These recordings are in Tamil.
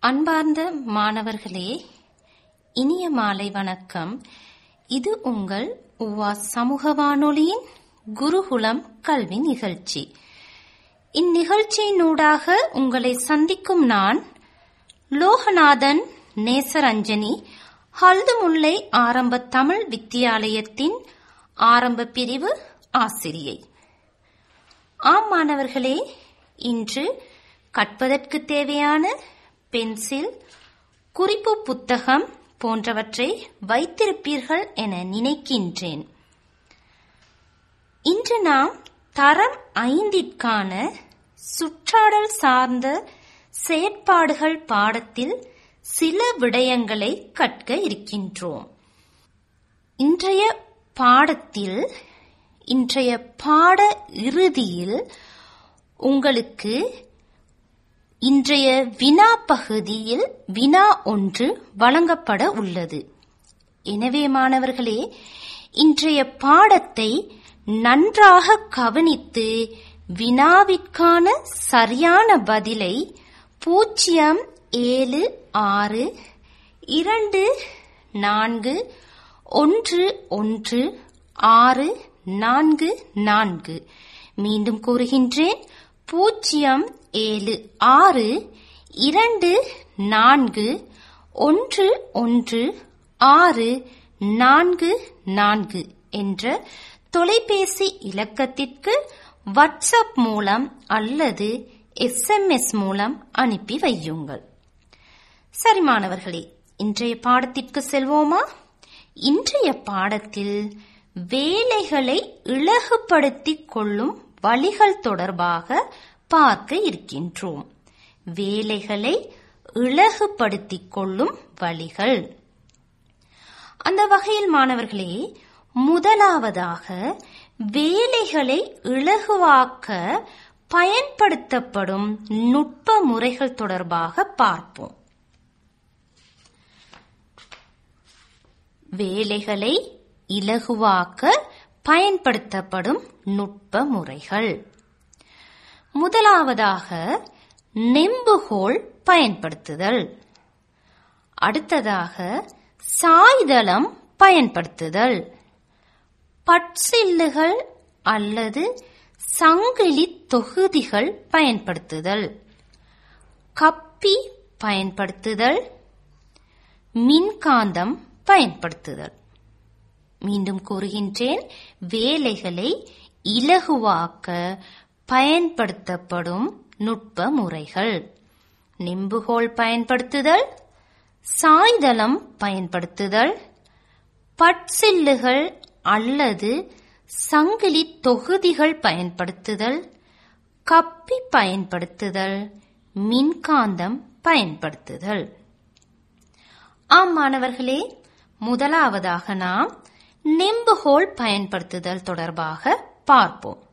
அன்பார்ந்த மாணவர்களே இனிய மாலை வணக்கம் இது உங்கள் உவா சமூக வானொலியின் குருகுலம் கல்வி நிகழ்ச்சி இந்நிகழ்ச்சியினூடாக உங்களை சந்திக்கும் நான் லோகநாதன் நேசரஞ்சனி ஹல்துமுல்லை ஆரம்ப தமிழ் வித்தியாலயத்தின் ஆரம்ப பிரிவு ஆசிரியை ஆம் மாணவர்களே இன்று கற்பதற்கு தேவையான பென்சில் குறிப்பு புத்தகம் போன்றவற்றை வைத்திருப்பீர்கள் என நினைக்கின்றேன் இன்று நாம் தரம் ஐந்திற்கான சுற்றாடல் சார்ந்த செயற்பாடுகள் பாடத்தில் சில விடயங்களை கற்க இருக்கின்றோம் இன்றைய பாடத்தில் இன்றைய பாட இறுதியில் உங்களுக்கு இன்றைய வினா பகுதியில் வினா ஒன்று வழங்கப்பட உள்ளது எனவே மாணவர்களே இன்றைய பாடத்தை நன்றாக கவனித்து வினாவிற்கான சரியான பதிலை பூஜ்ஜியம் ஏழு ஆறு இரண்டு நான்கு ஒன்று ஒன்று ஆறு நான்கு நான்கு மீண்டும் கூறுகின்றேன் பூஜ்ஜியம் ஏழு ஆறு இரண்டு நான்கு ஒன்று ஒன்று ஆறு நான்கு நான்கு என்ற தொலைபேசி இலக்கத்திற்கு வாட்ஸ்அப் மூலம் அல்லது எஸ்எம்எஸ் மூலம் அனுப்பி வையுங்கள் சரி மாணவர்களே இன்றைய பாடத்திற்கு செல்வோமா இன்றைய பாடத்தில் வேலைகளை இலகுபடுத்திக் கொள்ளும் வழிகள் தொடர்பாக பார்க்க இருக்கின்றோம் வேலைகளை இலகுபடுத்திக் கொள்ளும் வழிகள் அந்த வகையில் மாணவர்களே முதலாவதாக வேலைகளை இலகுவாக்க பயன்படுத்தப்படும் நுட்ப முறைகள் தொடர்பாக பார்ப்போம் வேலைகளை இலகுவாக்க பயன்படுத்தப்படும் நுட்ப முறைகள் முதலாவதாக நெம்புகோல் பயன்படுத்துதல் அடுத்ததாக சாய்தளம் பயன்படுத்துதல் பட்சில்லுகள் அல்லது சங்கிலி தொகுதிகள் பயன்படுத்துதல் கப்பி பயன்படுத்துதல் மின்காந்தம் பயன்படுத்துதல் மீண்டும் கூறுகின்றேன் வேலைகளை இலகுவாக்க பயன்படுத்தப்படும் நுட்ப முறைகள் நெம்புகோல் பயன்படுத்துதல் சாய்தளம் பயன்படுத்துதல் பட்சில்லுகள் அல்லது சங்கிலி தொகுதிகள் பயன்படுத்துதல் கப்பி பயன்படுத்துதல் மின்காந்தம் பயன்படுத்துதல் ஆம் மாணவர்களே முதலாவதாக நாம் நெம்புகோல் பயன்படுத்துதல் தொடர்பாக பார்ப்போம்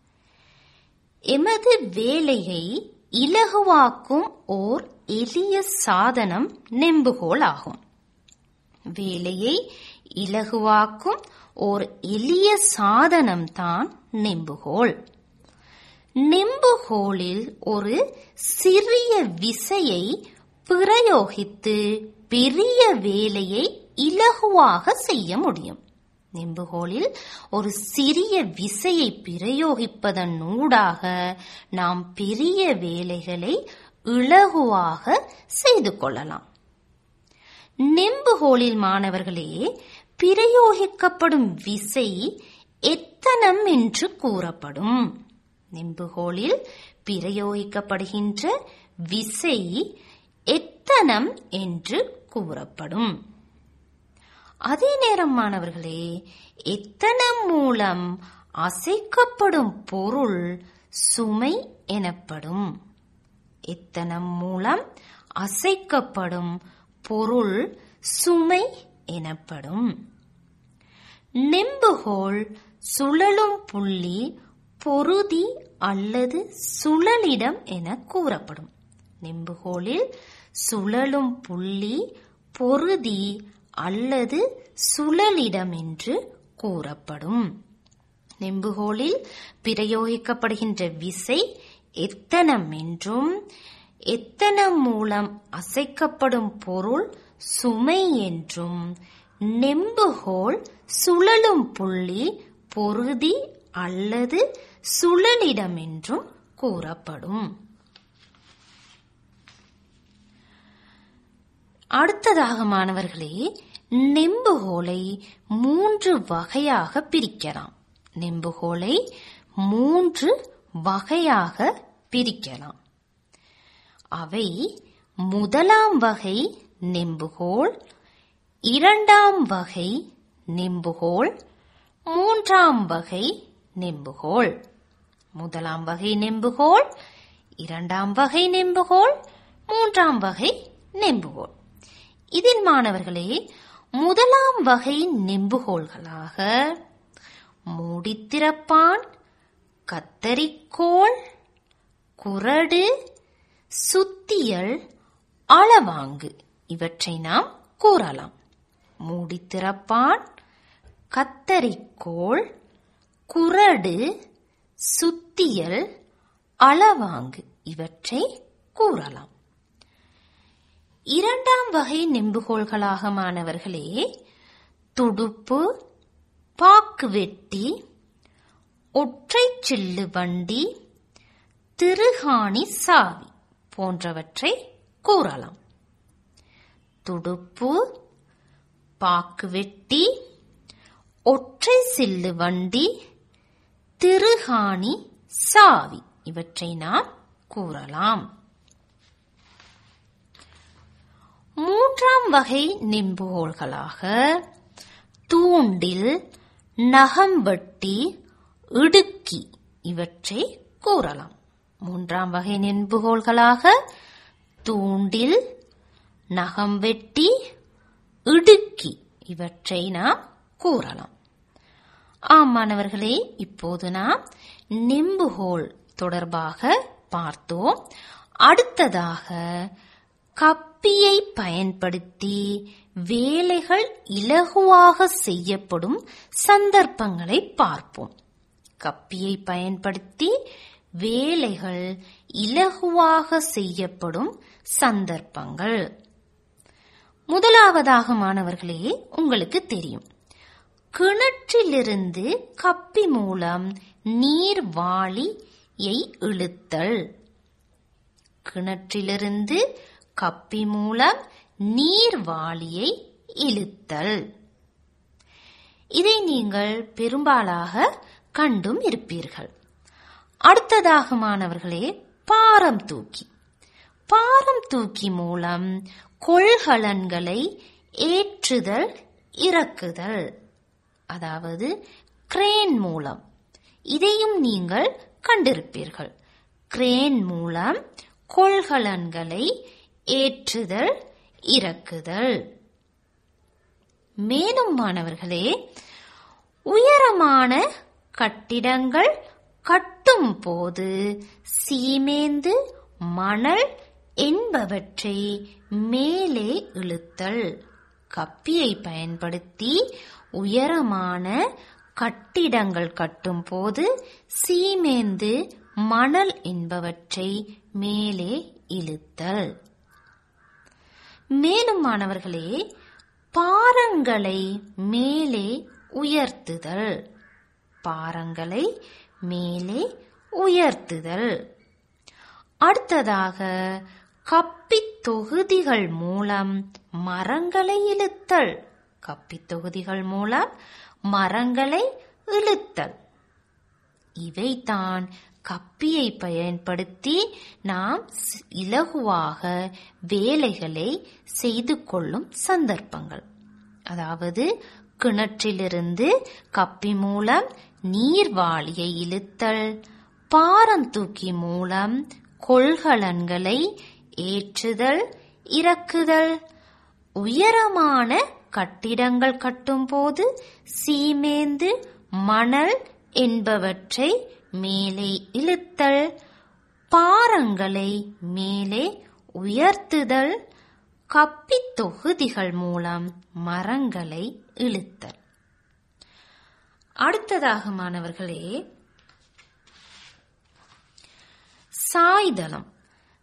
எமது வேலையை இலகுவாக்கும் ஓர் எளிய சாதனம் நெம்புகோல் ஆகும் வேலையை இலகுவாக்கும் ஓர் எளிய சாதனம் தான் நெம்புகோல் நெம்புகோலில் ஒரு சிறிய விசையை பிரயோகித்து பெரிய வேலையை இலகுவாக செய்ய முடியும் நெம்புகோலில் ஒரு சிறிய விசையை பிரயோகிப்பதன் ஊடாக நாம் பெரிய வேலைகளை இலகுவாக செய்து கொள்ளலாம் நெம்புகோலில் மாணவர்களே பிரயோகிக்கப்படும் விசை எத்தனம் என்று கூறப்படும் நெம்புகோலில் பிரயோகிக்கப்படுகின்ற விசை எத்தனம் என்று கூறப்படும் அதே நேரம் மாணவர்களே எத்தனம் மூலம் அசைக்கப்படும் பொருள் சுமை எனப்படும் எத்தனம் மூலம் அசைக்கப்படும் பொருள் சுமை எனப்படும் நெம்புகோல் சுழலும் புள்ளி பொருதி அல்லது சுழலிடம் என கூறப்படும் நெம்புகோலில் சுழலும் புள்ளி பொருதி அல்லது சுழலிடம் என்று கூறப்படும் நெம்புகோலில் பிரயோகிக்கப்படுகின்ற விசை எத்தனம் என்றும் எத்தனம் மூலம் அசைக்கப்படும் பொருள் சுமை என்றும் நெம்புகோல் சுழலும் புள்ளி பொருதி அல்லது சுழலிடம் என்றும் கூறப்படும் அடுத்ததாக மாணவர்களே நெம்புகோலை மூன்று வகையாக பிரிக்கலாம் நெம்புகோலை மூன்று வகையாக பிரிக்கலாம் அவை முதலாம் வகை நெம்புகோல் இரண்டாம் வகை நெம்புகோல் மூன்றாம் வகை நெம்புகோல் முதலாம் வகை நெம்புகோல் இரண்டாம் வகை நெம்புகோல் மூன்றாம் வகை நெம்புகோல் இதில் மாணவர்களே முதலாம் வகை நெம்புகோல்களாக மூடித்திறப்பான் கத்தரிக்கோல் குரடு சுத்தியல் அளவாங்கு இவற்றை நாம் கூறலாம் மூடித்திறப்பான் கத்தரிக்கோல் குரடு சுத்தியல் அளவாங்கு இவற்றை கூறலாம் இரண்டாம் வகை நெம்புகோல்களாக மாணவர்களே துடுப்பு பாக்கு வெட்டி ஒற்றை சில்லு வண்டி திருகாணி சாவி போன்றவற்றை கூறலாம் துடுப்பு பாக்கு வெட்டி ஒற்றை சில்லு வண்டி திருகாணி சாவி இவற்றை நாம் கூறலாம் மூன்றாம் வகை நெம்புகோல்களாக தூண்டில் நகம்பட்டி இடுக்கி இவற்றை கூறலாம் மூன்றாம் வகை நெம்புகோல்களாக தூண்டில் நகம்பெட்டி இடுக்கி இவற்றை நாம் கூறலாம் ஆம் மாணவர்களே இப்போது நாம் நெம்புகோல் தொடர்பாக பார்த்தோம் அடுத்ததாக கப்பியை பயன்படுத்தி வேலைகள் இலகுவாக செய்யப்படும் சந்தர்ப்பங்களை பார்ப்போம் கப்பியை பயன்படுத்தி வேலைகள் இலகுவாக செய்யப்படும் சந்தர்ப்பங்கள் முதலாவதாக மாணவர்களே உங்களுக்கு தெரியும் கிணற்றிலிருந்து கப்பி மூலம் நீர் வாளியை இழுத்தல் கிணற்றிலிருந்து கப்பி மூலம் நீர் வாளியை இழுத்தல் இதை நீங்கள் பெரும்பாலாக கண்டும் இருப்பீர்கள் அடுத்ததாக மாணவர்களே பாரம் தூக்கி பாரம் தூக்கி மூலம் கொள்கலன்களை ஏற்றுதல் இறக்குதல் அதாவது கிரேன் மூலம் இதையும் நீங்கள் கண்டிருப்பீர்கள் கிரேன் மூலம் கொள்கலன்களை ஏற்றுதல் இறக்குதல் மேலும் மாணவர்களே உயரமான கட்டிடங்கள் கட்டும் போது சீமேந்து மணல் என்பவற்றை மேலே இழுத்தல் கப்பியை பயன்படுத்தி உயரமான கட்டிடங்கள் கட்டும் போது சீமேந்து மணல் என்பவற்றை மேலே இழுத்தல் மேலும் மாணவர்களே பாரங்களை மேலே உயர்த்துதல் பாரங்களை மேலே உயர்த்துதல் அடுத்ததாக கப்பி தொகுதிகள் மூலம் மரங்களை இழுத்தல் கப்பி தொகுதிகள் மூலம் மரங்களை இழுத்தல் இவைதான் கப்பியை பயன்படுத்தி நாம் ஸ்- இலகுவாக வேலைகளை செய்து கொள்ளும் சந்தர்ப்பங்கள் அதாவது கிணற்றிலிருந்து கப்பி மூலம் நீர்வாளியை இழுத்தல் பாரந்தூக்கி மூலம் கொள்கலன்களை ஏற்றுதல் இறக்குதல் உயரமான கட்டிடங்கள் கட்டும்போது சீமேந்து மணல் என்பவற்றை மேலே இழுத்தல் பாரங்களை மேலே உயர்த்துதல் கப்பி தொகுதிகள் மூலம் மரங்களை இழுத்தல் அடுத்ததாக மாணவர்களே சாய்தளம்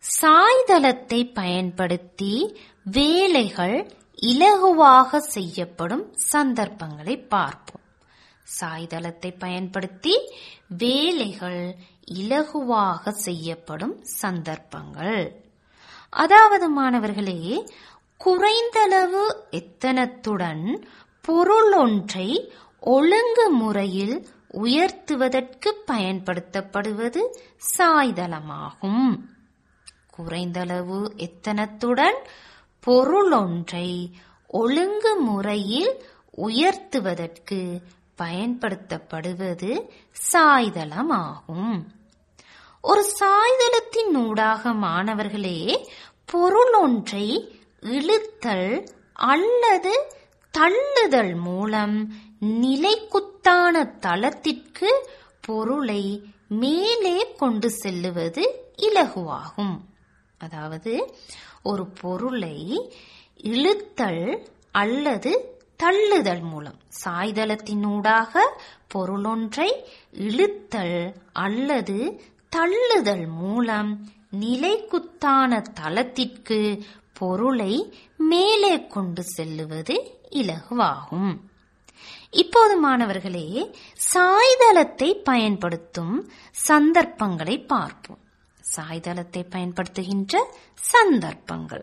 சாய்தளத்தை பயன்படுத்தி வேலைகள் இலகுவாக செய்யப்படும் சந்தர்ப்பங்களை பார்ப்போம் சாய்தளத்தை பயன்படுத்தி வேலைகள் இலகுவாக செய்யப்படும் சந்தர்ப்பங்கள் அதாவது மாணவர்களே குறைந்தளவு எத்தனத்துடன் பொருள் ஒன்றை ஒழுங்கு முறையில் உயர்த்துவதற்கு பயன்படுத்தப்படுவது சாய்தளமாகும் குறைந்தளவு எத்தனத்துடன் பொருள் ஒன்றை ஒழுங்கு முறையில் உயர்த்துவதற்கு பயன்படுத்தப்படுவது சாய்தளமாகும் ஒரு சாய்தளத்தின் ஊடாக மாணவர்களே பொருள் ஒன்றை இழுத்தல் அல்லது தள்ளுதல் மூலம் நிலைக்குத்தான தளத்திற்கு பொருளை மேலே கொண்டு செல்லுவது இலகுவாகும் அதாவது ஒரு பொருளை இழுத்தல் அல்லது தள்ளுதல் மூலம் சாய்தளத்தினூடாக பொருளொன்றை இழுத்தல் அல்லது தள்ளுதல் மூலம் நிலைக்குத்தான தளத்திற்கு பொருளை மேலே கொண்டு செல்லுவது இலகுவாகும் இப்போது மாணவர்களே சாய்தளத்தை பயன்படுத்தும் சந்தர்ப்பங்களை பார்ப்போம் சாய்தளத்தை பயன்படுத்துகின்ற சந்தர்ப்பங்கள்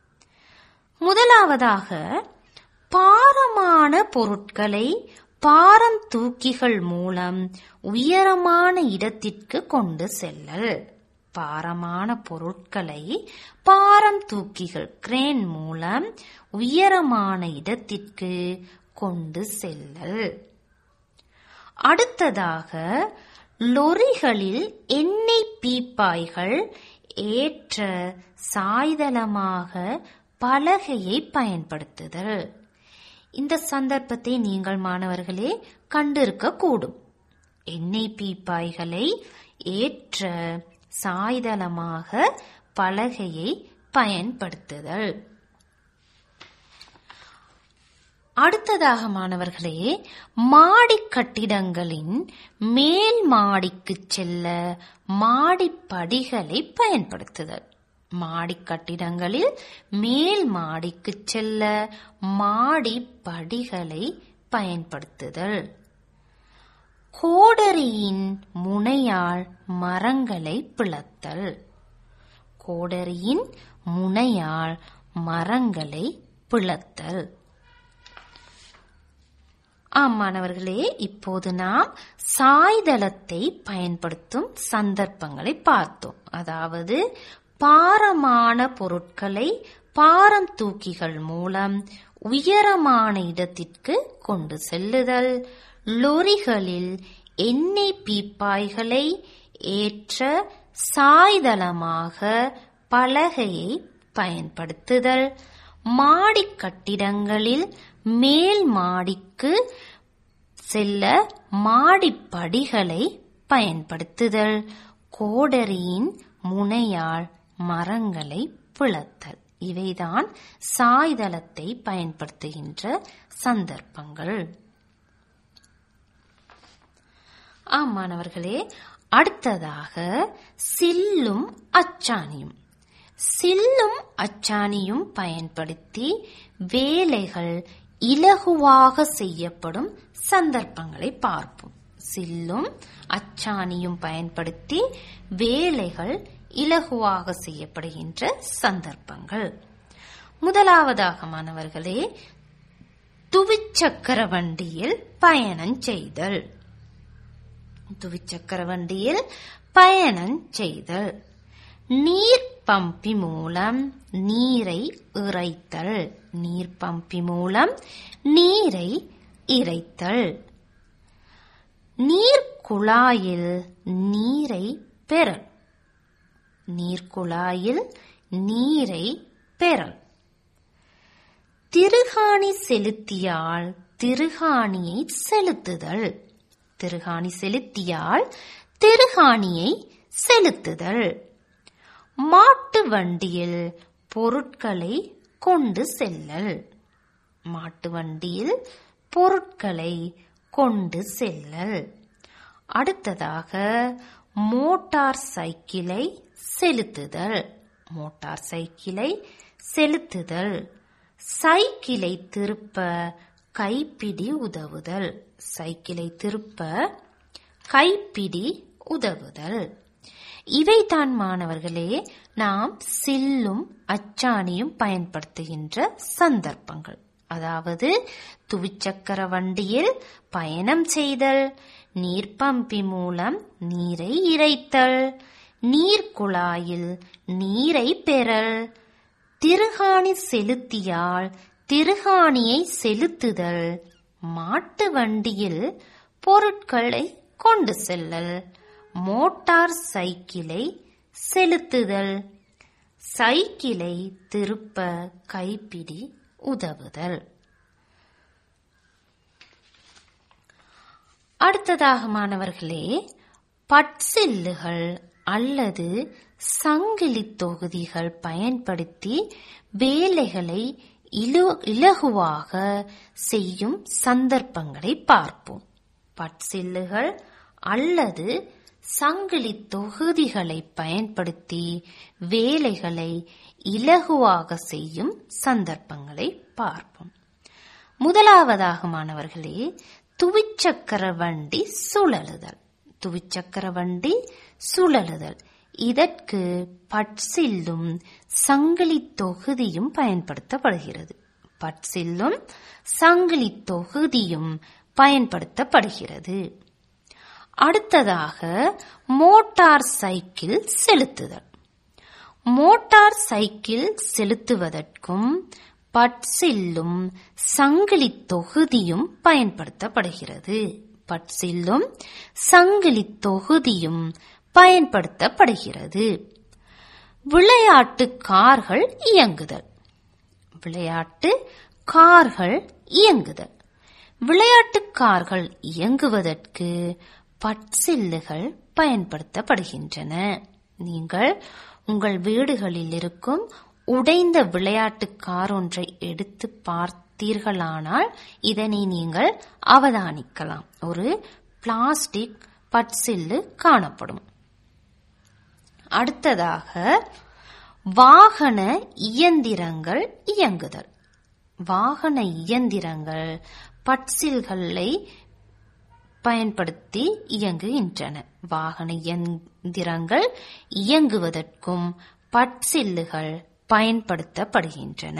முதலாவதாக பாரமான பொருட்களை பாரம் தூக்கிகள் மூலம் உயரமான இடத்திற்கு கொண்டு செல்லல் பாரமான பொருட்களை பாரம் தூக்கிகள் கிரேன் மூலம் உயரமான இடத்திற்கு கொண்டு செல்லல் அடுத்ததாக லொரிகளில் எண்ணெய் பீப்பாய்கள் ஏற்ற சாய்தளமாக பலகையை பயன்படுத்துதல் இந்த சந்தர்ப்பத்தை நீங்கள் மாணவர்களே கண்டிருக்க கூடும் எண்ணெய் பீப்பாய்களை ஏற்ற சாய்தளமாக பலகையை பயன்படுத்துதல் அடுத்ததாக மாணவர்களே மாடி கட்டிடங்களின் மேல் மாடிக்கு செல்ல மாடிப்படிகளை பயன்படுத்துதல் மாடி கட்டிடங்களில் மேல் மாடிக்கு செல்ல மாடிப்படிகளை பயன்படுத்துதல் கோடரியின் முனையால் மரங்களை பிளத்தல் கோடரியின் முனையால் மரங்களை பிளத்தல் ஆம் மாணவர்களே இப்போது நாம் சாய்தளத்தை பயன்படுத்தும் சந்தர்ப்பங்களை பார்த்தோம் அதாவது பாரமான பொருட்களை பாரம் தூக்கிகள் மூலம் உயரமான இடத்திற்கு கொண்டு செல்லுதல் லொரிகளில் எண்ணெய் பீப்பாய்களை ஏற்ற சாய்தளமாக பலகையை பயன்படுத்துதல் மாடி கட்டிடங்களில் மேல் மாடிக்கு செல்ல மாடிப்படிகளை பயன்படுத்துதல் கோடரியின் முனையால் மரங்களை பிளத்தல் இவைதான் சாய்தளத்தை பயன்படுத்துகின்ற சந்தர்ப்பங்கள் ஆம் மாணவர்களே அடுத்ததாக சில்லும் அச்சாணியும் சில்லும் அச்சாணியும் பயன்படுத்தி வேலைகள் இலகுவாக செய்யப்படும் சந்தர்ப்பங்களை பார்ப்போம் சில்லும் அச்சாணியும் பயன்படுத்தி வேலைகள் இலகுவாக செய்யப்படுகின்ற சந்தர்ப்பங்கள் முதலாவதாக மாணவர்களே துவிச்சக்கர வண்டியில் பயணம் செய்தல் துவிச்சக்கர வண்டியில் பயணம் செய்தல் நீர் பம்பி மூலம் நீரை இறைத்தல் நீர் பம்பி மூலம் நீரை இறைத்தல் நீர் குழாயில் நீரை பெறல் நீர்க்குழாயில் நீரை பெறல் திருகாணி செலுத்தியால் திருகாணியை செலுத்துதல் திருகாணி செலுத்தியால் திருகாணியை செலுத்துதல் மாட்டு வண்டியில் பொருட்களை கொண்டு செல்லல் மாட்டு வண்டியில் பொருட்களை கொண்டு செல்லல் அடுத்ததாக மோட்டார் சைக்கிளை செலுத்துதல் மோட்டார் சைக்கிளை செலுத்துதல் சைக்கிளை திருப்ப கைப்பிடி உதவுதல் சைக்கிளை திருப்ப கைப்பிடி உதவுதல் இவைதான் மாணவர்களே நாம் சில்லும் அச்சாணியும் பயன்படுத்துகின்ற சந்தர்ப்பங்கள் அதாவது துவிச்சக்கர வண்டியில் பயணம் செய்தல் நீர்ப்பம்பி மூலம் நீரை இறைத்தல் நீர்க்குழாயில் நீரை பெறல் திருகாணி செலுத்தியால் திருகாணியை செலுத்துதல் மாட்டு வண்டியில் பொருட்களை கொண்டு செல்லல் மோட்டார் சைக்கிளை செலுத்துதல் சைக்கிளை திருப்ப கைப்பிடி உதவுதல் அடுத்ததாக மாணவர்களே பட்சில்லுகள் அல்லது சங்கிலி தொகுதிகள் பயன்படுத்தி வேலைகளை இலு- இலகுவாக செய்யும் சந்தர்ப்பங்களை பார்ப்போம் பட்சில்லுகள் அல்லது சங்கிலி தொகுதிகளை பயன்படுத்தி வேலைகளை இலகுவாக செய்யும் சந்தர்ப்பங்களை பார்ப்போம் முதலாவதாக மாணவர்களே துவிச்சக்கர வண்டி சுழலுதல் துவிச்சக்கர வண்டி சுழலுதல் இதற்கு பட்சில்லும் சங்கிலி தொகுதியும் பயன்படுத்தப்படுகிறது பட்சில்லும் சங்கிலி தொகுதியும் பயன்படுத்தப்படுகிறது அடுத்ததாக மோட்டார் சைக்கிள் செலுத்துதல் மோட்டார் சைக்கிள் செலுத்துவதற்கும் பட்சில்லும் சங்கிலி தொகுதியும் பயன்படுத்தப்படுகிறது பட்சில்லும் சங்கிலி தொகுதியும் பயன்படுத்தப்படுகிறது விளையாட்டு கார்கள் இயங்குதல் விளையாட்டு கார்கள் இயங்குதல் விளையாட்டு கார்கள் இயங்குவதற்கு பட்சில்லுகள் பயன்படுத்தப்படுகின்றன நீங்கள் உங்கள் வீடுகளில் இருக்கும் உடைந்த விளையாட்டு கார் ஒன்றை எடுத்து பார்த்தீர்களானால் இதனை நீங்கள் அவதானிக்கலாம் ஒரு பிளாஸ்டிக் பட்சில்லு காணப்படும் அடுத்ததாக வாகன இயந்திரங்கள் இயங்குதல் வாகன இயந்திரங்கள் பட்சில்களை பயன்படுத்தி இயங்குகின்றன வாகன இயந்திரங்கள் இயங்குவதற்கும் பட்சில்லுகள் பயன்படுத்தப்படுகின்றன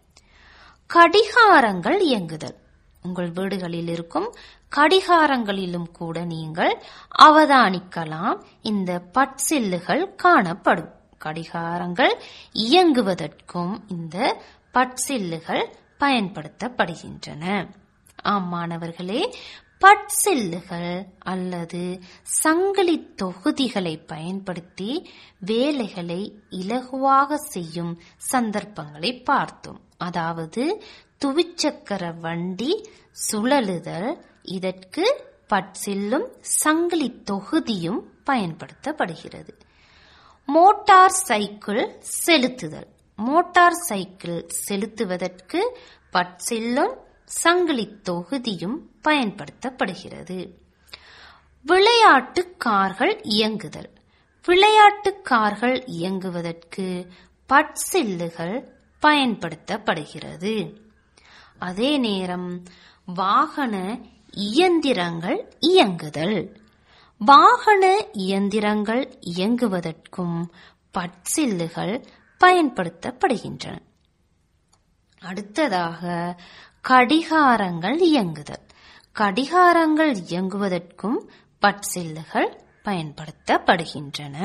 கடிகாரங்கள் இயங்குதல் உங்கள் வீடுகளில் இருக்கும் கடிகாரங்களிலும் கூட நீங்கள் அவதானிக்கலாம் இந்த பட்சில்லுகள் காணப்படும் கடிகாரங்கள் இயங்குவதற்கும் இந்த பட்சில்லுகள் பயன்படுத்தப்படுகின்றன ஆம் மாணவர்களே பட்சில்லுகள் அல்லது சங்கிலி தொகுதிகளை பயன்படுத்தி வேலைகளை இலகுவாக செய்யும் சந்தர்ப்பங்களை பார்த்தோம் அதாவது துவிச்சக்கர வண்டி சுழலுதல் இதற்கு பட்சில்லும் சங்கிலி தொகுதியும் பயன்படுத்தப்படுகிறது மோட்டார் சைக்கிள் செலுத்துதல் மோட்டார் சைக்கிள் செலுத்துவதற்கு பட்சில்லும் சங்கிலி தொகுதியும் பயன்படுத்தப்படுகிறது விளையாட்டு கார்கள் இயங்குதல் விளையாட்டு கார்கள் இயங்குவதற்கு பட்சில்லுகள் பயன்படுத்தப்படுகிறது அதே நேரம் வாகன இயந்திரங்கள் இயங்குதல் வாகன இயந்திரங்கள் இயங்குவதற்கும் பட்சில்லுகள் பயன்படுத்தப்படுகின்றன அடுத்ததாக கடிகாரங்கள் இயங்குதல் கடிகாரங்கள் இயங்குவதற்கும் பட்சில்லுகள் பயன்படுத்தப்படுகின்றன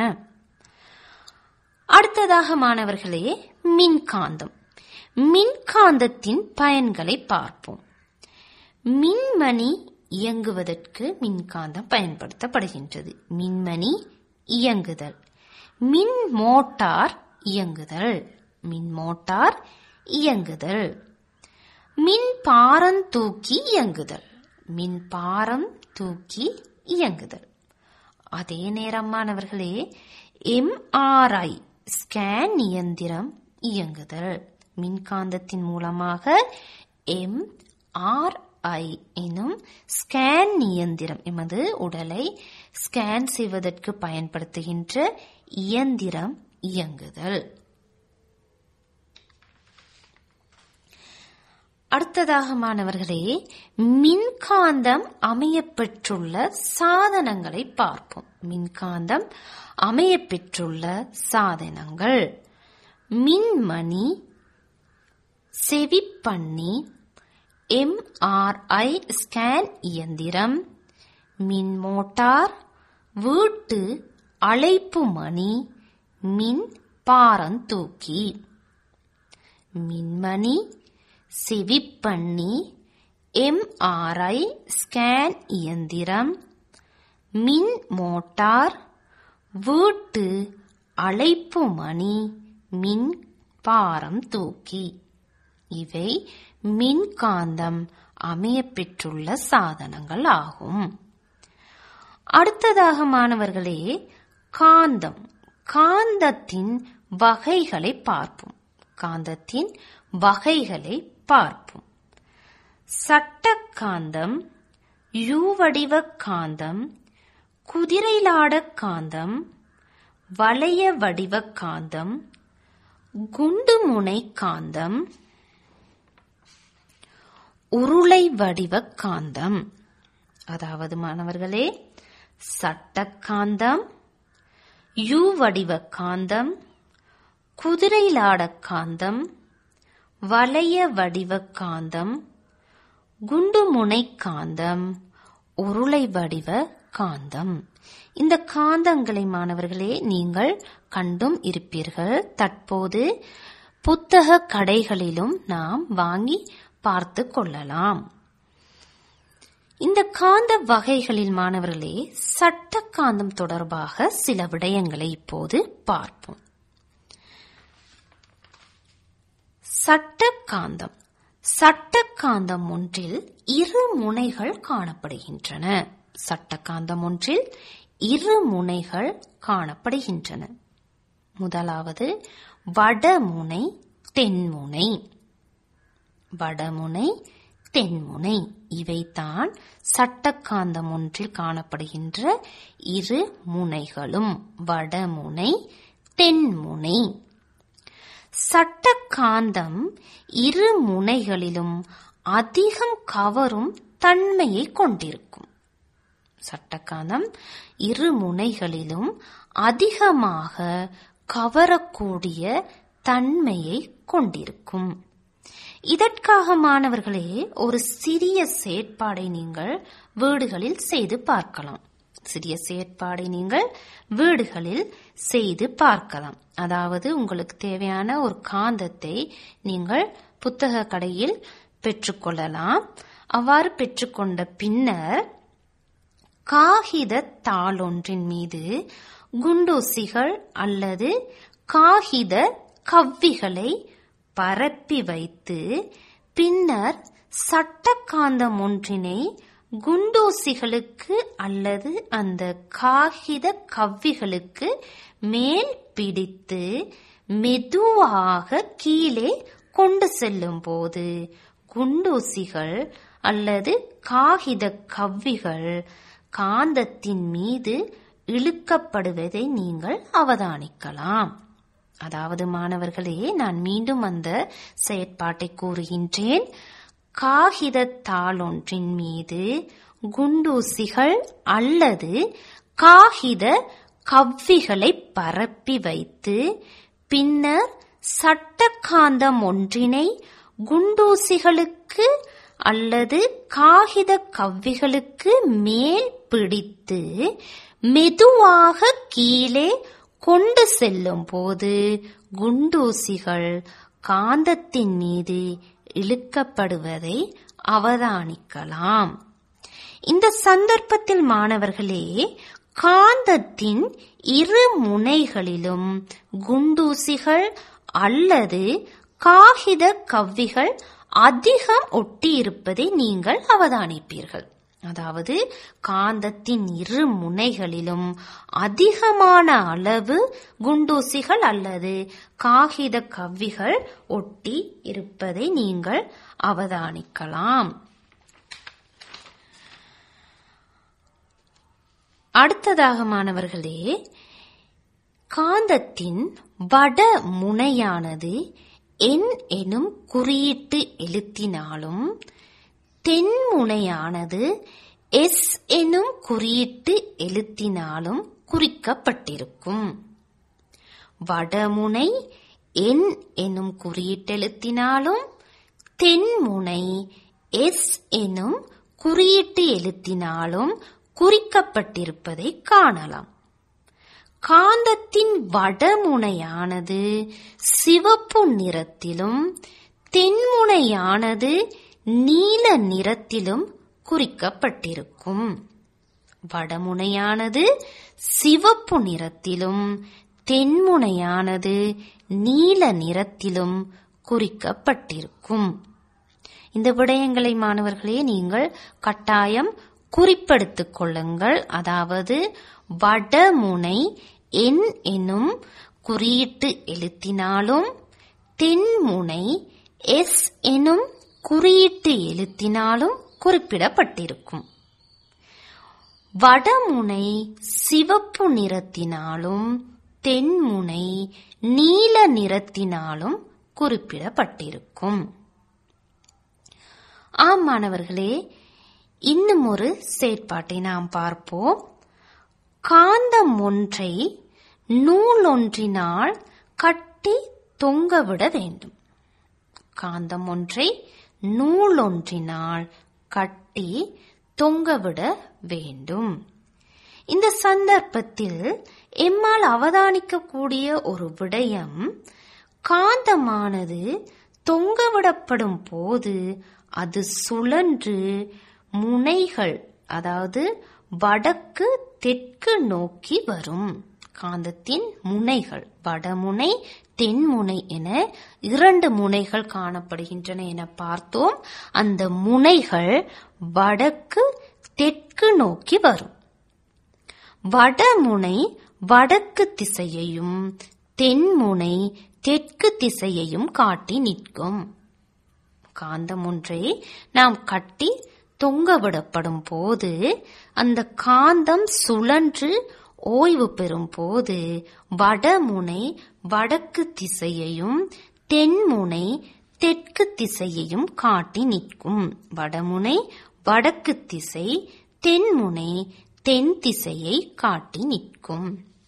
அடுத்ததாக மாணவர்களே மின்காந்தம் மின்காந்தத்தின் பயன்களை பார்ப்போம் மின்மணி இயங்குவதற்கு மின்காந்தம் பயன்படுத்தப்படுகின்றது மின்மணி இயங்குதல் மின் மோட்டார் இயங்குதல் மின் மோட்டார் இயங்குதல் மின் பாரம் தூக்கி இயங்குதல் மின் பாரம் தூக்கி இயங்குதல் அதே நேரம் மாணவர்களே எம்ஆர்ஐ ஸ்கேன் இயந்திரம் இயங்குதல் மின்காந்தத்தின் மூலமாக எம் ஆர் ஐ எனும் ஸ்கேன் இயந்திரம் எமது உடலை ஸ்கேன் செய்வதற்கு பயன்படுத்துகின்ற இயந்திரம் இயங்குதல் அடுத்ததாக மாணவர்களே மின்காந்தம் அமையப்பெற்றுள்ள சாதனங்களை பார்ப்போம் மின்காந்தம் அமையப்பெற்றுள்ள சாதனங்கள் மின்மணி செவிப்பண்ணி எம்ஆர்ஐ ஸ்கேன் இயந்திரம் மின் மோட்டார் வீட்டு அழைப்பு மணி மின் பாரந்தூக்கி மின்மணி செவிப்பண்ணி எம்ஆர்ஐ ஸ்கேன் இயந்திரம் மின் மோட்டார் வீட்டு அழைப்பு மணி மின் பாரம் தூக்கி இவை மின்காந்தம் அமையப்பெற்றுள்ள சாதனங்கள் ஆகும் அடுத்ததாக மாணவர்களே காந்தம் காந்தத்தின் வகைகளை பார்ப்போம் காந்தத்தின் வகைகளை பார்ப்போம் சட்டக்காந்தம் யூவடிவ காந்தம் குதிரைலாட காந்தம் வளைய வடிவ காந்தம் குண்டுமுனை காந்தம் உருளை வடிவ காந்தம் அதாவது மாணவர்களே சட்டக்காந்தம் யூ வடிவ காந்தம் குதிரைலாட காந்தம் வளைய வடிவ காந்தம் குண்டுமுனை காந்தம் உருளை வடிவ காந்தம் இந்த காந்தங்களை மாணவர்களே நீங்கள் கண்டும் இருப்பீர்கள் தற்போது புத்தக கடைகளிலும் நாம் வாங்கி பார்த்து கொள்ளலாம் இந்த காந்த வகைகளில் மாணவர்களே சட்ட காந்தம் தொடர்பாக சில விடயங்களை இப்போது பார்ப்போம் சட்டக்காந்தம் சட்டக்காந்தம் ஒன்றில் இரு முனைகள் காணப்படுகின்றன சட்டக்காந்தம் ஒன்றில் இரு முனைகள் காணப்படுகின்றன முதலாவது வடமுனை தென்முனை வடமுனை தென்முனை இவைதான் சட்டக்காந்தம் ஒன்றில் காணப்படுகின்ற இரு முனைகளும் வடமுனை தென்முனை சட்டக்காந்தம் இரு முனைகளிலும் அதிகம் கவரும் தன்மையை கொண்டிருக்கும் சட்டக்காந்தம் இரு முனைகளிலும் அதிகமாக கவரக்கூடிய தன்மையை கொண்டிருக்கும் இதற்காக மாணவர்களே ஒரு சிறிய செயற்பாடை நீங்கள் வீடுகளில் செய்து பார்க்கலாம் சிறிய செயற்பாடை நீங்கள் வீடுகளில் செய்து பார்க்கலாம் அதாவது உங்களுக்கு தேவையான ஒரு காந்தத்தை நீங்கள் புத்தக கடையில் பெற்றுக்கொள்ளலாம் அவ்வாறு பெற்றுக்கொண்ட பின்னர் காகித தாளொன்றின் மீது குண்டூசிகள் அல்லது காகித கவ்விகளை பரப்பி வைத்து பின்னர் சட்டக்காந்தம் ஒன்றினை குண்டூசிகளுக்கு அல்லது அந்த காகித கவ்விகளுக்கு மேல் பிடித்து மெதுவாக கீழே கொண்டு செல்லும் போது குண்டூசிகள் அல்லது காகித கவ்விகள் காந்தத்தின் மீது இழுக்கப்படுவதை நீங்கள் அவதானிக்கலாம் அதாவது மாணவர்களே நான் மீண்டும் அந்த செயற்பாட்டை கூறுகின்றேன் காகித தாளொன்றின் மீது குண்டூசிகள் அல்லது காகித கவ்விகளை பரப்பி வைத்து பின்னர் சட்டக்காந்தம் ஒன்றினை குண்டூசிகளுக்கு அல்லது காகித கவ்விகளுக்கு மேல் பிடித்து மெதுவாக கீழே கொண்டு செல்லும் போது குண்டூசிகள் காந்தத்தின் மீது இழுக்கப்படுவதை அவதானிக்கலாம் இந்த சந்தர்ப்பத்தில் மாணவர்களே காந்தத்தின் இரு முனைகளிலும் குண்டூசிகள் அல்லது காகித கவ்விகள் அதிகம் ஒட்டியிருப்பதை நீங்கள் அவதானிப்பீர்கள் அதாவது காந்தத்தின் இரு முனைகளிலும் அதிகமான அளவு குண்டூசிகள் அல்லது காகித கவ்விகள் ஒட்டி இருப்பதை நீங்கள் அவதானிக்கலாம் அடுத்ததாக மாணவர்களே காந்தத்தின் வட முனையானது என் எனும் குறியீட்டு எழுத்தினாலும் தென்முனையானது எஸ் எனும் குறியீட்டு எழுத்தினாலும் குறிக்கப்பட்டிருக்கும் வடமுனை என் எனும் குறியீட்டெழுத்தினாலும் தென்முனை எஸ் எனும் குறியீட்டு எழுத்தினாலும் குறிக்கப்பட்டிருப்பதை காணலாம் காந்தத்தின் வடமுனையானது சிவப்பு நிறத்திலும் தென்முனையானது நீல நிறத்திலும் குறிக்கப்பட்டிருக்கும் வடமுனையானது சிவப்பு நிறத்திலும் தென்முனையானது நீல நிறத்திலும் குறிக்கப்பட்டிருக்கும் இந்த விடயங்களை மாணவர்களே நீங்கள் கட்டாயம் குறிப்பெடுத்துக் கொள்ளுங்கள் அதாவது வடமுனை என் எனும் குறியீட்டு எழுத்தினாலும் தென்முனை எஸ் எனும் குறியீட்டு எழுத்தினாலும் குறிப்பிடப்பட்டிருக்கும் வடமுனை சிவப்பு நிறத்தினாலும் தென்முனை நீல நிறத்தினாலும் குறிப்பிடப்பட்டிருக்கும் ஆம் மாணவர்களே இன்னும் ஒரு செயற்பாட்டை நாம் பார்ப்போம் காந்தம் ஒன்றை நூலொன்றினால் கட்டி தொங்கவிட வேண்டும் காந்தம் ஒன்றை நூலொன்றினால் கட்டி தொங்கவிட வேண்டும் இந்த சந்தர்ப்பத்தில் எம்மால் அவதானிக்கக்கூடிய ஒரு விடயம் காந்தமானது தொங்கவிடப்படும் போது அது சுழன்று முனைகள் அதாவது வடக்கு தெற்கு நோக்கி வரும் காந்தத்தின் முனைகள் வடமுனை தென்முனை என இரண்டு முனைகள் காணப்படுகின்றன என பார்த்தோம் அந்த முனைகள் வடக்கு தெற்கு நோக்கி வரும் வடமுனை வடக்கு திசையையும் தென்முனை தெற்கு திசையையும் காட்டி நிற்கும் காந்தம் ஒன்றை நாம் கட்டி தொங்கவிடப்படும் போது அந்த காந்தம் சுழன்று ஓய்வு பெறும் போது வடமுனை வடக்கு திசையையும் தென்முனை தெற்கு திசையையும் காட்டி நிற்கும் வடமுனை வடக்கு திசை தென்முனை தென் திசையை காட்டி நிற்கும்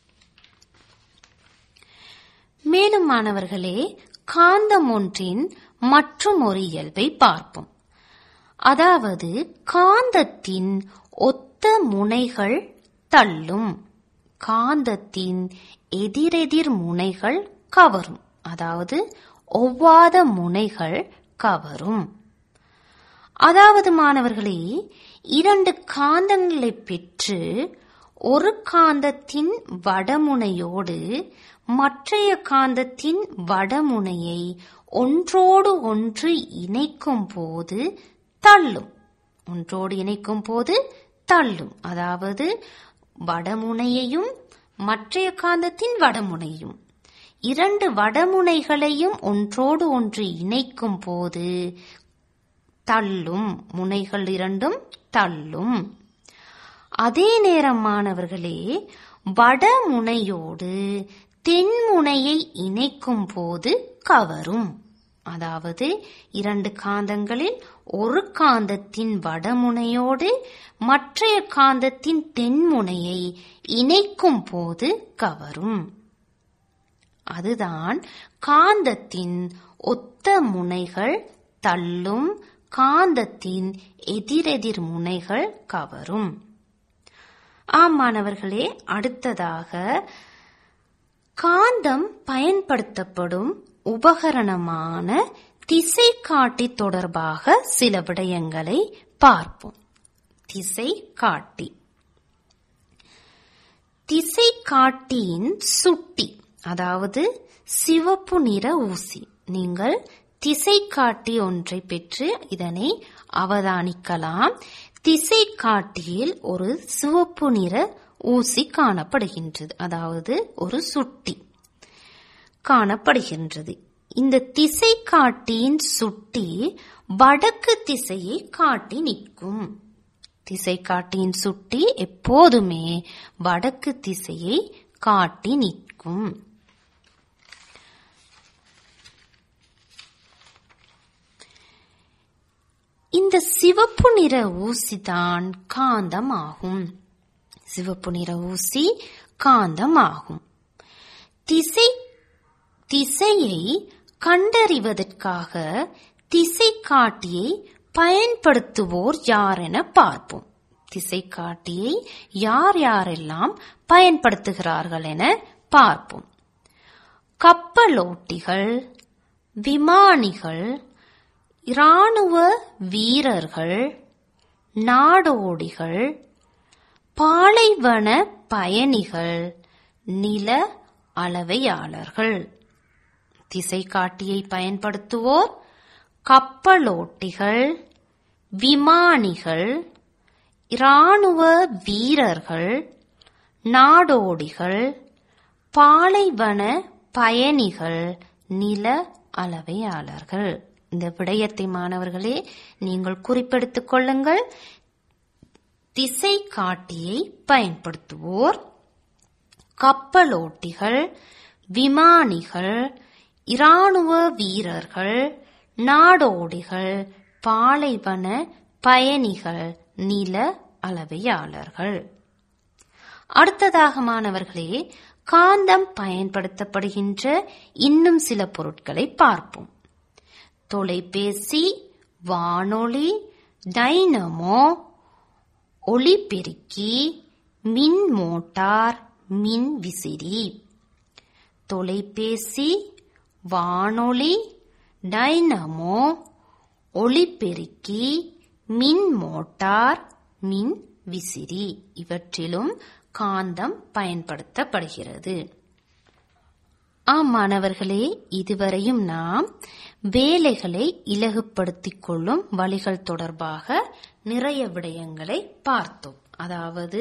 மேலும் மாணவர்களே காந்தம் ஒன்றின் மற்றும் ஒரு இயல்பை பார்ப்போம் அதாவது காந்தத்தின் ஒத்த முனைகள் தள்ளும் காந்தத்தின் எதிரெதிர் முனைகள் கவரும் அதாவது ஒவ்வாத முனைகள் கவரும் அதாவது மாணவர்களே இரண்டு காந்தங்களை பெற்று ஒரு காந்தத்தின் வடமுனையோடு மற்றைய காந்தத்தின் வடமுனையை ஒன்றோடு ஒன்று இணைக்கும் போது தள்ளும் ஒன்றோடு இணைக்கும் போது தள்ளும் அதாவது வடமுனையையும் மற்றைய காந்தத்தின் வடமுனையும் இரண்டு வடமுனைகளையும் ஒன்றோடு ஒன்று இணைக்கும் போது தள்ளும் முனைகள் இரண்டும் தள்ளும் அதே நேரம் மாணவர்களே வடமுனையோடு தென்முனையை இணைக்கும் போது கவரும் அதாவது இரண்டு காந்தங்களில் ஒரு காந்தத்தின் வடமுனையோடு மற்றைய காந்தத்தின் தென்முனையை இணைக்கும் போது கவரும் அதுதான் காந்தத்தின் ஒத்த முனைகள் தள்ளும் காந்தத்தின் எதிரெதிர் முனைகள் கவரும் ஆம் மாணவர்களே அடுத்ததாக காந்தம் பயன்படுத்தப்படும் உபகரணமான திசை காட்டி தொடர்பாக சில விடயங்களை பார்ப்போம் திசை காட்டி திசை காட்டியின் சுட்டி அதாவது சிவப்பு நிற ஊசி நீங்கள் திசை காட்டி ஒன்றை பெற்று இதனை அவதானிக்கலாம் திசை காட்டியில் ஒரு சிவப்பு நிற ஊசி காணப்படுகின்றது அதாவது ஒரு சுட்டி காணப்படுகின்றது இந்த திசை காட்டியின் சுட்டி வடக்கு திசையை காட்டி நிற்கும் திசை காட்டியின் சுட்டி எப்போதுமே வடக்கு திசையை காட்டி நிற்கும் இந்த சிவப்பு நிற ஊசிதான் காந்தமாகும் சிவப்பு நிற ஊசி காந்தமாகும் திசை திசையை கண்டறிவதற்காக திசை காட்டியை பயன்படுத்துவோர் யார் என பார்ப்போம் திசை காட்டியை யார் யாரெல்லாம் பயன்படுத்துகிறார்கள் என பார்ப்போம் கப்பலோட்டிகள் விமானிகள் இராணுவ வீரர்கள் நாடோடிகள் பாலைவன பயணிகள் நில அளவையாளர்கள் திசை காட்டியை பயன்படுத்துவோர் கப்பலோட்டிகள் விமானிகள் இராணுவ வீரர்கள் நாடோடிகள் பாலைவன பயணிகள் நில அளவையாளர்கள் இந்த விடயத்தை மாணவர்களே நீங்கள் குறிப்பெடுத்துக் கொள்ளுங்கள் திசை காட்டியை பயன்படுத்துவோர் கப்பலோட்டிகள் விமானிகள் இராணுவ வீரர்கள் நாடோடிகள் பாலைவன பயணிகள் நில அளவையாளர்கள் அடுத்ததாக மாணவர்களே காந்தம் பயன்படுத்தப்படுகின்ற இன்னும் சில பொருட்களை பார்ப்போம் தொலைபேசி வானொலி டைனமோ ஒளிபெருக்கி மின் மோட்டார் மின் விசிறி தொலைபேசி வானொலி டைனமோ ஒளிபெருக்கி மின் மோட்டார் மின் விசிறி இவற்றிலும் காந்தம் பயன்படுத்தப்படுகிறது ஆம் மாணவர்களே இதுவரையும் நாம் வேலைகளை இலகுப்படுத்திக் கொள்ளும் வழிகள் தொடர்பாக நிறைய விடயங்களை பார்த்தோம் அதாவது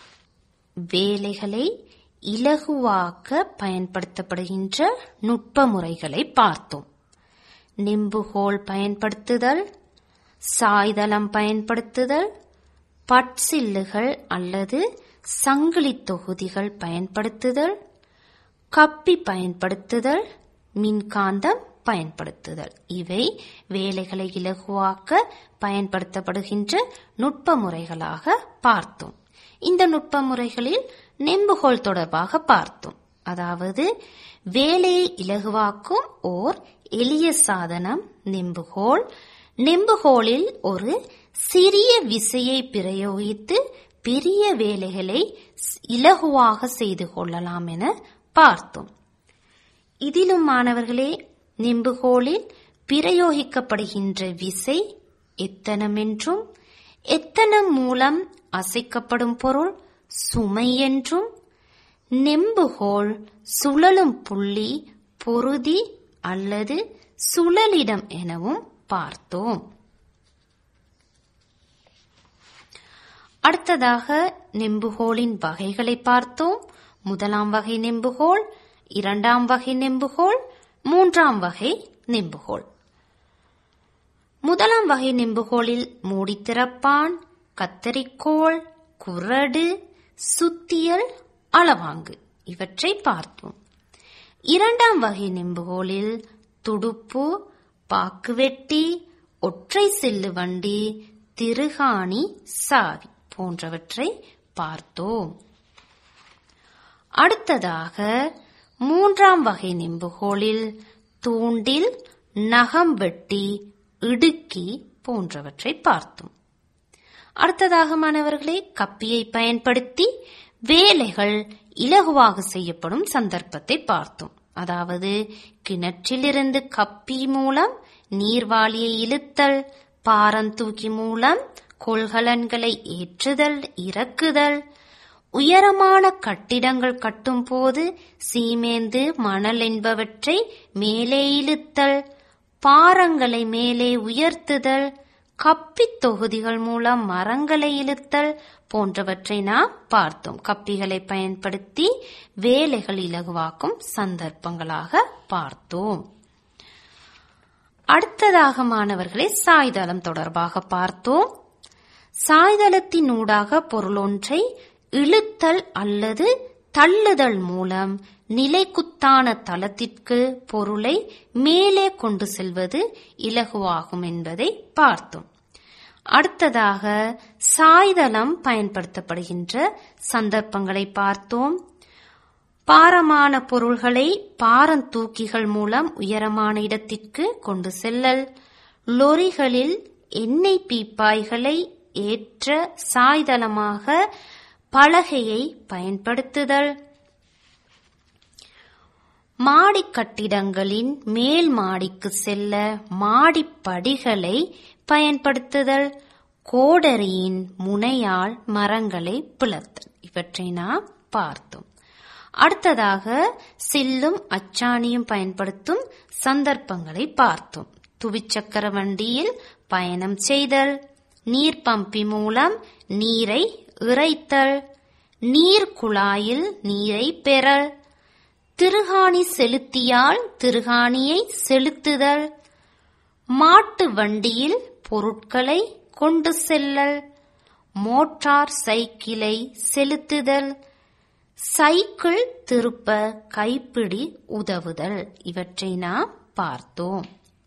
வேலைகளை இலகுவாக்க பயன்படுத்தப்படுகின்ற நுட்ப முறைகளை பார்த்தோம் நெம்புகோல் பயன்படுத்துதல் சாய்தளம் பயன்படுத்துதல் பட்சில்லுகள் அல்லது சங்கிலி தொகுதிகள் பயன்படுத்துதல் கப்பி பயன்படுத்துதல் மின்காந்தம் பயன்படுத்துதல் இவை வேலைகளை இலகுவாக்க பயன்படுத்தப்படுகின்ற நுட்ப முறைகளாக பார்த்தோம் இந்த நுட்ப முறைகளில் நெம்புகோல் தொடர்பாக பார்த்தோம் அதாவது வேலையை இலகுவாக்கும் ஓர் எளிய சாதனம் நெம்புகோல் நெம்புகோலில் ஒரு சிறிய விசையை பிரயோகித்து பெரிய வேலைகளை இலகுவாக செய்து கொள்ளலாம் என பார்த்தோம் இதிலும் மாணவர்களே நெம்புகோலில் பிரயோகிக்கப்படுகின்ற விசை எத்தனமென்றும் எத்தனம் மூலம் அசைக்கப்படும் பொருள் சுமை என்றும் நெம்புகோல் சுழலும் புள்ளி பொருதி அல்லது சுழலிடம் எனவும் பார்த்தோம் அடுத்ததாக நெம்புகோலின் வகைகளை பார்த்தோம் முதலாம் வகை நெம்புகோல் இரண்டாம் வகை நெம்புகோல் மூன்றாம் வகை நெம்புகோல் முதலாம் வகை நெம்புகோலில் மூடி திறப்பான் கத்தரிக்கோள் குரடு சுத்தியல் அளவாங்கு இவற்றை பார்த்தோம் இரண்டாம் வகை நெம்புகோலில் துடுப்பு பாக்குவெட்டி ஒற்றை சில்லு வண்டி திருகாணி சாவி போன்றவற்றை பார்த்தோம் அடுத்ததாக மூன்றாம் வகை நெம்புகோலில் தூண்டில் நகம் வெட்டி இடுக்கி போன்றவற்றை பார்த்தோம் அடுத்ததாக மாணவர்களே கப்பியை பயன்படுத்தி வேலைகள் இலகுவாக செய்யப்படும் சந்தர்ப்பத்தை பார்த்தோம் அதாவது கிணற்றிலிருந்து கப்பி மூலம் நீர்வாளியை இழுத்தல் பாரந்தூக்கி மூலம் கொள்கலன்களை ஏற்றுதல் இறக்குதல் உயரமான கட்டிடங்கள் கட்டும் போது சீமேந்து மணல் என்பவற்றை மேலே இழுத்தல் பாறங்களை மேலே உயர்த்துதல் கப்பித் தொகுதிகள் மூலம் மரங்களை இழுத்தல் போன்றவற்றை நாம் பார்த்தோம் கப்பிகளை பயன்படுத்தி வேலைகள் இலகுவாக்கும் சந்தர்ப்பங்களாக பார்த்தோம் அடுத்ததாக மாணவர்களை சாய்தளம் தொடர்பாக பார்த்தோம் சாய்தளத்தின் ஊடாக பொருளொன்றை இழுத்தல் அல்லது தள்ளுதல் மூலம் நிலைக்குத்தான தளத்திற்கு பொருளை மேலே கொண்டு செல்வது இலகுவாகும் என்பதை பார்த்தோம் அடுத்ததாக சாய்தளம் பயன்படுத்தப்படுகின்ற சந்தர்ப்பங்களை பார்த்தோம் பாரமான பொருள்களை பாரந்தூக்கிகள் மூலம் உயரமான இடத்திற்கு கொண்டு செல்லல் லொரிகளில் எண்ணெய் பீப்பாய்களை ஏற்ற சாய்தளமாக பலகையை பயன்படுத்துதல் மாடி கட்டிடங்களின் மேல் மாடிக்கு செல்ல மாடிப்படிகளை பயன்படுத்துதல் கோடரியின் முனையால் மரங்களை பிளத்தல் இவற்றை நாம் பார்த்தோம் அடுத்ததாக சில்லும் அச்சாணியும் பயன்படுத்தும் சந்தர்ப்பங்களை பார்த்தோம் துவிச்சக்கர வண்டியில் பயணம் செய்தல் நீர் பம்பி மூலம் நீரை இறைத்தல் நீர் குழாயில் நீரை பெறல் திருகாணி செலுத்தியால் திருகாணியை செலுத்துதல் மாட்டு வண்டியில் பொருட்களை கொண்டு செல்லல் மோட்டார் சைக்கிளை செலுத்துதல் சைக்கிள் திருப்ப கைப்பிடி உதவுதல் இவற்றை நாம் பார்த்தோம்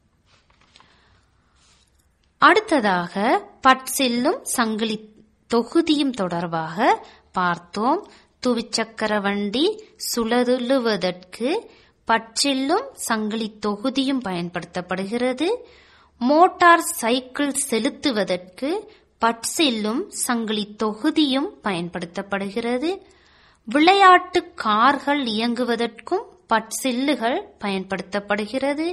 அடுத்ததாக பட்சில்லும் சங்கிலி தொகுதியும் தொடர்பாக பார்த்தோம் துவிச்சக்கர வண்டி சுழலுவதற்கு பட்சில்லும் சங்கிலி தொகுதியும் பயன்படுத்தப்படுகிறது மோட்டார் சைக்கிள் செலுத்துவதற்கு பட்சில்லும் சங்கிலி தொகுதியும் பயன்படுத்தப்படுகிறது விளையாட்டு கார்கள் இயங்குவதற்கும் பட்சில்லுகள் பயன்படுத்தப்படுகிறது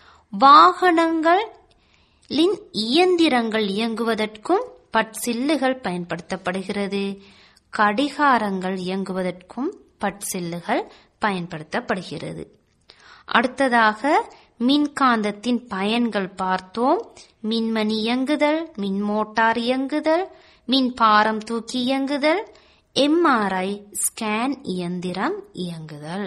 வாகனங்களின் இயந்திரங்கள் இயங்குவதற்கும் பட்சில்லுகள் பயன்படுத்தப்படுகிறது கடிகாரங்கள் இயங்குவதற்கும் பட்சில்லுகள் பயன்படுத்தப்படுகிறது அடுத்ததாக மின்காந்தத்தின் பயன்கள் பார்த்தோம் மின்மணி இயங்குதல் மின் மோட்டார் இயங்குதல் மின் பாரம் தூக்கி இயங்குதல் எம்ஆர்ஐ ஸ்கேன் இயந்திரம் இயங்குதல்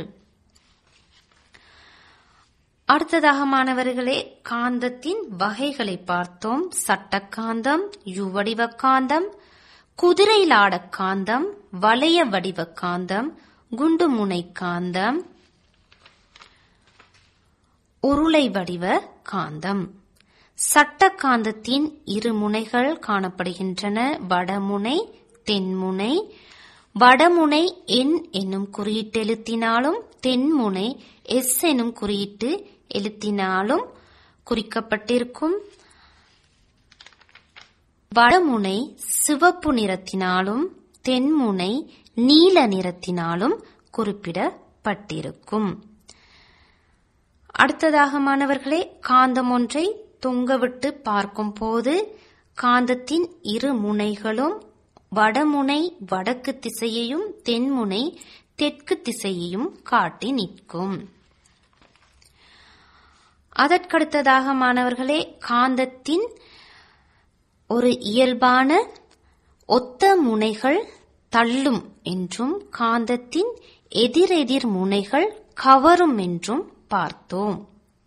அடுத்ததாக மாணவர்களே காந்தத்தின் வகைகளை பார்த்தோம் சட்டக்காந்தம் யுவடிவ காந்தம் குதிரை லாட காந்தம் வளைய வடிவ காந்தம் குண்டுமுனை காந்தம் உருளை வடிவ காந்தம் சட்ட காந்தத்தின் இரு முனைகள் காணப்படுகின்றன வடமுனை தென்முனை வடமுனை என் என்னும் குறியீட்டு எழுத்தினாலும் தென்முனை எஸ் எனும் குறியீட்டு எழுத்தினாலும் குறிக்கப்பட்டிருக்கும் வடமுனை சிவப்பு நிறத்தினாலும் தென்முனை நீல நிறத்தினாலும் குறிப்பிடப்பட்டிருக்கும் அடுத்ததாக மாணவர்களே காந்தம் ஒன்றை தொங்கவிட்டு பார்க்கும் போது காந்தத்தின் இரு முனைகளும் வடமுனை வடக்கு திசையையும் தென்முனை தெற்கு திசையையும் காட்டி நிற்கும் அதற்கடுத்ததாக மாணவர்களே காந்தத்தின் ஒரு இயல்பான ஒத்த முனைகள் தள்ளும் என்றும் காந்தத்தின் எதிரெதிர் முனைகள் கவரும் என்றும் பார்த்தோம்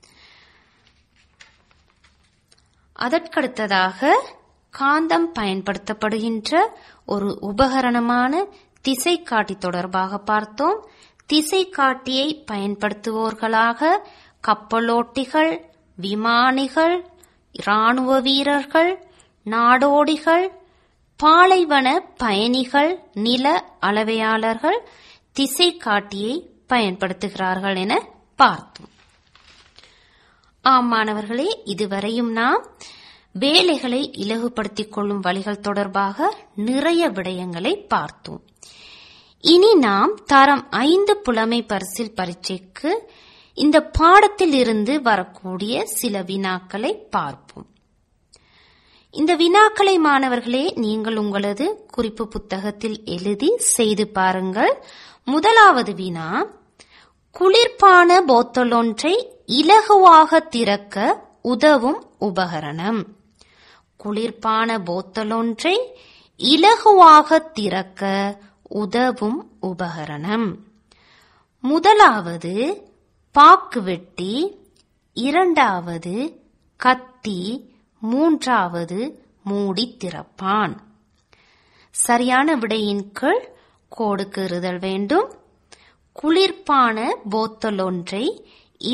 அதற்கடுத்ததாக காந்தம் பயன்படுத்தப்படுகின்ற ஒரு உபகரணமான திசை காட்டி தொடர்பாக பார்த்தோம் திசை காட்டியை பயன்படுத்துவோர்களாக கப்பலோட்டிகள் விமானிகள் இராணுவ வீரர்கள் நாடோடிகள் பாலைவன பயணிகள் நில அளவையாளர்கள் திசை காட்டியை பயன்படுத்துகிறார்கள் என பார்த்தோம் ஆம் மாணவர்களே இதுவரையும் நாம் வேலைகளை இலகுபடுத்திக் கொள்ளும் வழிகள் தொடர்பாக நிறைய விடயங்களை பார்த்தோம் இனி நாம் தரம் ஐந்து புலமை பரிசில் பரீட்சைக்கு இந்த பாடத்தில் இருந்து வரக்கூடிய சில வினாக்களை பார்ப்போம் இந்த வினாக்களை மாணவர்களே நீங்கள் உங்களது குறிப்பு புத்தகத்தில் எழுதி செய்து பாருங்கள் முதலாவது வினா குளிர்பான போத்தல் ஒன்றை இலகுவாக திறக்க உதவும் உபகரணம் குளிர்பான போத்தல் ஒன்றை இலகுவாக திறக்க உதவும் உபகரணம் முதலாவது பாக்கு வெட்டி இரண்டாவது கத்தி மூன்றாவது மூடி திறப்பான் சரியான விடையின் கீழ் கோடுக்கு எறிதல் வேண்டும் குளிர்பான போத்தல் ஒன்றை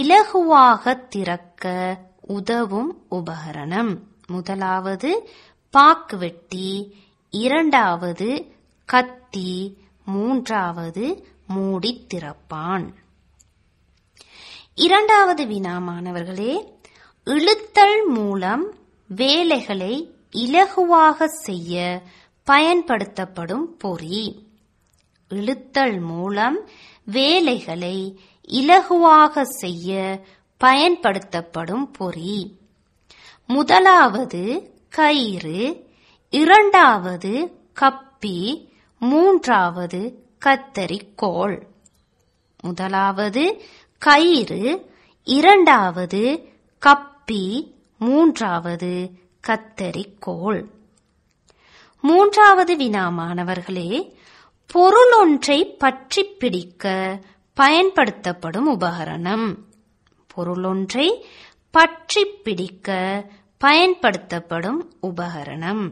இலகுவாக திறக்க உதவும் உபகரணம் முதலாவது பாக்குவெட்டி இரண்டாவது கத்தி மூன்றாவது மூடி திறப்பான் இரண்டாவது வினா மாணவர்களே இழுத்தல் மூலம் வேலைகளை இலகுவாக செய்ய பயன்படுத்தப்படும் பொறி இழுத்தல் மூலம் வேலைகளை இலகுவாக செய்ய பயன்படுத்தப்படும் பொறி முதலாவது கயிறு இரண்டாவது கப்பி மூன்றாவது கத்தரிக்கோள் முதலாவது கயிறு இரண்டாவது கப்பி மூன்றாவது கத்தரிக்கோள் மூன்றாவது வினா மாணவர்களே பொருளொன்றை பற்றி பிடிக்க பயன்படுத்தப்படும் உபகரணம் பொருளொன்றை பற்றி பிடிக்க பயன்படுத்தப்படும் உபகரணம்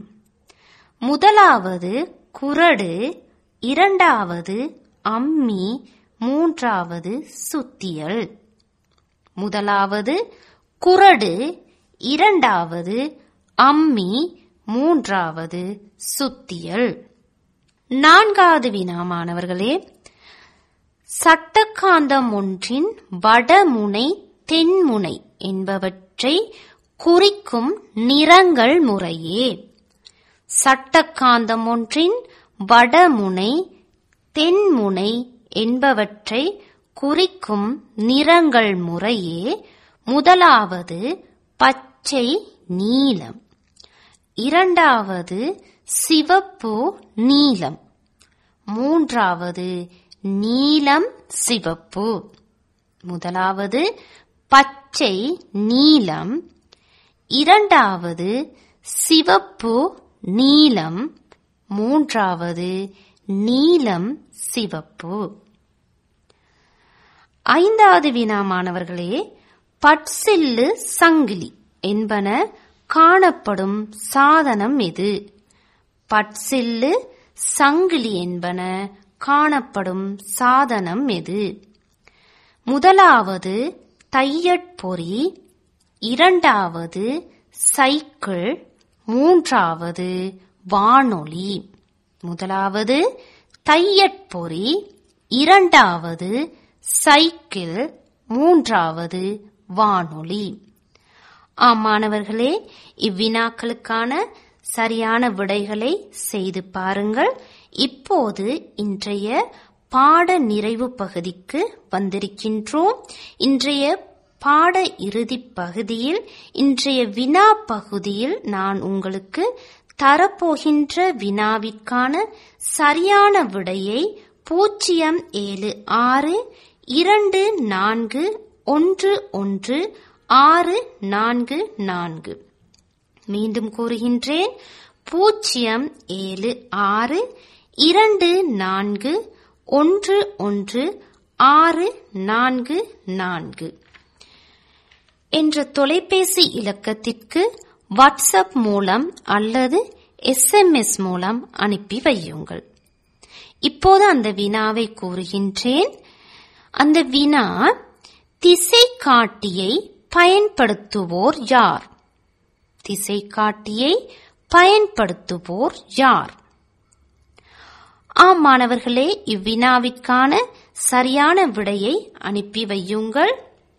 முதலாவது குரடு இரண்டாவது அம்மி மூன்றாவது சுத்தியல் முதலாவது குரடு இரண்டாவது அம்மி மூன்றாவது சுத்தியல் நான்காவது வினா மாணவர்களே சட்டக்காந்தம் ஒன்றின் வடமுனை தென்முனை என்பவற்றை குறிக்கும் நிறங்கள் முறையே சட்டக்காந்தம் ஒன்றின் வடமுனை தென்முனை என்பவற்றை குறிக்கும் நிறங்கள் முறையே முதலாவது பச்சை நீலம் இரண்டாவது சிவப்பு நீலம் மூன்றாவது நீலம் சிவப்பு முதலாவது பச்சை நீலம் இரண்டாவது சிவப்பு நீலம் மூன்றாவது நீலம் சிவப்பு ஐந்தாவது வினா மாணவர்களே பட்சில்லு சங்கிலி என்பன காணப்படும் சாதனம் எது பட்சில்லு சங்கிலி என்பன காணப்படும் சாதனம் எது முதலாவது தையற்பொறி இரண்டாவது சைக்கிள் மூன்றாவது வானொலி முதலாவது தையற்பொறி இரண்டாவது சைக்கிள் மூன்றாவது வானொலி ஆம் மாணவர்களே இவ்வினாக்களுக்கான சரியான விடைகளை செய்து பாருங்கள் இப்போது இன்றைய பாட நிறைவு பகுதிக்கு வந்திருக்கின்றோம் இன்றைய பாட இறுதி பகுதியில் இன்றைய வினா பகுதியில் நான் உங்களுக்கு தரப்போகின்ற வினாவிற்கான சரியான விடையை பூஜ்ஜியம் ஏழு ஆறு இரண்டு நான்கு ஒன்று ஒன்று ஆறு நான்கு நான்கு மீண்டும் கூறுகின்றேன் பூஜ்ஜியம் ஏழு ஆறு இரண்டு நான்கு ஒன்று ஒன்று ஆறு நான்கு நான்கு என்ற தொலைபேசி இலக்கத்திற்கு வாட்ஸ்அப் மூலம் அல்லது எஸ்எம்எஸ் மூலம் அனுப்பி வையுங்கள் இப்போது அந்த வினாவை கூறுகின்றேன் அந்த வினா திசை காட்டியை பயன்படுத்துவோர் யார் திசை காட்டியை பயன்படுத்துவோர் யார் ஆம் மாணவர்களே இவ்வினாவிற்கான சரியான விடையை அனுப்பி வையுங்கள்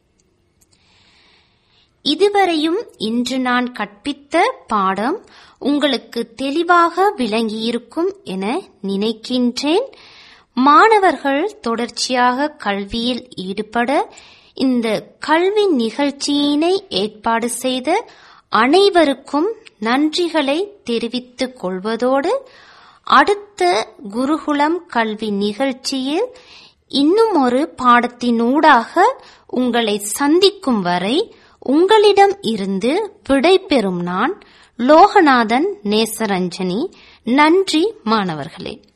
இதுவரையும் இன்று நான் கற்பித்த பாடம் உங்களுக்கு தெளிவாக விளங்கியிருக்கும் என நினைக்கின்றேன் மாணவர்கள் தொடர்ச்சியாக கல்வியில் ஈடுபட இந்த கல்வி நிகழ்ச்சியினை ஏற்பாடு செய்த அனைவருக்கும் நன்றிகளை தெரிவித்துக் கொள்வதோடு அடுத்த குருகுலம் கல்வி நிகழ்ச்சியில் இன்னும் ஒரு பாடத்தினூடாக உங்களை சந்திக்கும் வரை உங்களிடம் இருந்து விடைபெறும் நான் லோகநாதன் நேசரஞ்சனி நன்றி மாணவர்களே